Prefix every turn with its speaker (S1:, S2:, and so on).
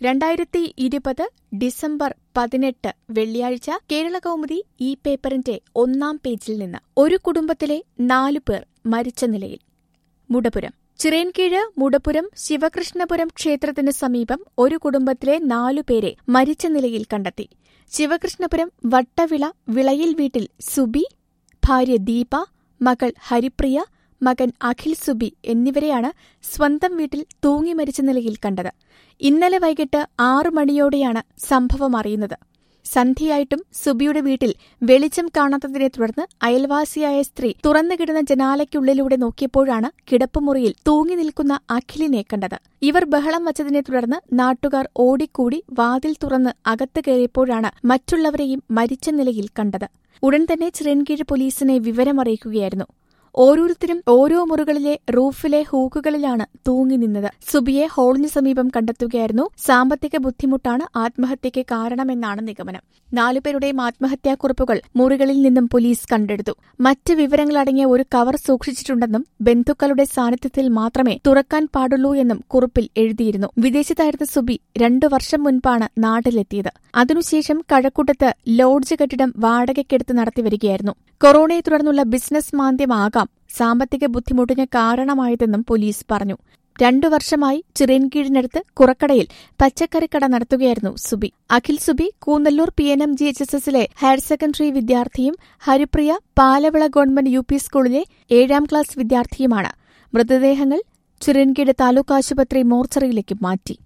S1: രണ്ടായിരത്തി ഇരുപത് ഡിസംബർ പതിനെട്ട് വെള്ളിയാഴ്ച കേരളകൗമുദി ഈ പേപ്പറിന്റെ ഒന്നാം പേജിൽ നിന്ന് ഒരു കുടുംബത്തിലെ നാലു പേർ മരിച്ച നിലയിൽ മുടപുരം ചിറയൻകീഴ് മുടപുരം ശിവകൃഷ്ണപുരം ക്ഷേത്രത്തിന് സമീപം ഒരു കുടുംബത്തിലെ നാലുപേരെ മരിച്ച നിലയിൽ കണ്ടെത്തി ശിവകൃഷ്ണപുരം വട്ടവിള വിളയിൽ വീട്ടിൽ സുബി ഭാര്യ ദീപ മകൾ ഹരിപ്രിയ മകൻ അഖിൽ സുബി എന്നിവരെയാണ് സ്വന്തം വീട്ടിൽ തൂങ്ങി മരിച്ച നിലയിൽ കണ്ടത് ഇന്നലെ വൈകിട്ട് ആറു മണിയോടെയാണ് സംഭവം അറിയുന്നത് സന്ധ്യയായിട്ടും സുബിയുടെ വീട്ടിൽ വെളിച്ചം കാണാത്തതിനെ തുടർന്ന് അയൽവാസിയായ സ്ത്രീ തുറന്നുകിടന്ന ജനാലയ്ക്കുള്ളിലൂടെ നോക്കിയപ്പോഴാണ് കിടപ്പുമുറിയിൽ തൂങ്ങി നിൽക്കുന്ന അഖിലിനെ കണ്ടത് ഇവർ ബഹളം വച്ചതിനെ തുടർന്ന് നാട്ടുകാർ ഓടിക്കൂടി വാതിൽ തുറന്ന് അകത്ത് കയറിയപ്പോഴാണ് മറ്റുള്ളവരെയും മരിച്ച നിലയിൽ കണ്ടത് ഉടൻ തന്നെ ചിറൻകീഴ് പോലീസിനെ വിവരമറിയിക്കുകയായിരുന്നു ഓരോരുത്തരും ഓരോ മുറികളിലെ റൂഫിലെ ഹൂക്കുകളിലാണ് തൂങ്ങി നിന്നത് സുബിയെ ഹോളിന് സമീപം കണ്ടെത്തുകയായിരുന്നു സാമ്പത്തിക ബുദ്ധിമുട്ടാണ് ആത്മഹത്യയ്ക്ക് കാരണമെന്നാണ് നിഗമനം നാലുപേരുടെയും ആത്മഹത്യാക്കുറിപ്പുകൾ മുറികളിൽ നിന്നും പോലീസ് കണ്ടെടുത്തു മറ്റ് വിവരങ്ങളടങ്ങിയ ഒരു കവർ സൂക്ഷിച്ചിട്ടുണ്ടെന്നും ബന്ധുക്കളുടെ സാന്നിധ്യത്തിൽ മാത്രമേ തുറക്കാൻ പാടുള്ളൂ എന്നും കുറിപ്പിൽ എഴുതിയിരുന്നു വിദേശത്തായിരുന്ന സുബി രണ്ടു വർഷം മുൻപാണ് നാട്ടിലെത്തിയത് അതിനുശേഷം കഴക്കൂട്ടത്ത് ലോഡ്ജ് കെട്ടിടം വാടകയ്ക്കെടുത്ത് നടത്തിവരികയായിരുന്നു കൊറോണയെ തുടർന്നുള്ള ബിസിനസ് മാന്ദ്യമാകാം സാമ്പത്തിക ബുദ്ധിമുട്ടിന് കാരണമായതെന്നും പോലീസ് പറഞ്ഞു രണ്ടു വർഷമായി ചിറയൻകീഴിനടുത്ത് കുറക്കടയിൽ പച്ചക്കറിക്കട നടത്തുകയായിരുന്നു Subi Akhil Subi Koonnallur P N M G H S എസിലെ ഹയർ സെക്കൻഡറി വിദ്യാർത്ഥിയും Haripriya Palavila government U P സ്കൂളിലെ ഏഴാം ക്ലാസ് വിദ്യാർത്ഥിയുമാണ് മൃതദേഹങ്ങൾ ചിറയൻകീഴ് താലൂക്ക് ആശുപത്രി മോർച്ചറിയിലേക്ക് മാറ്റി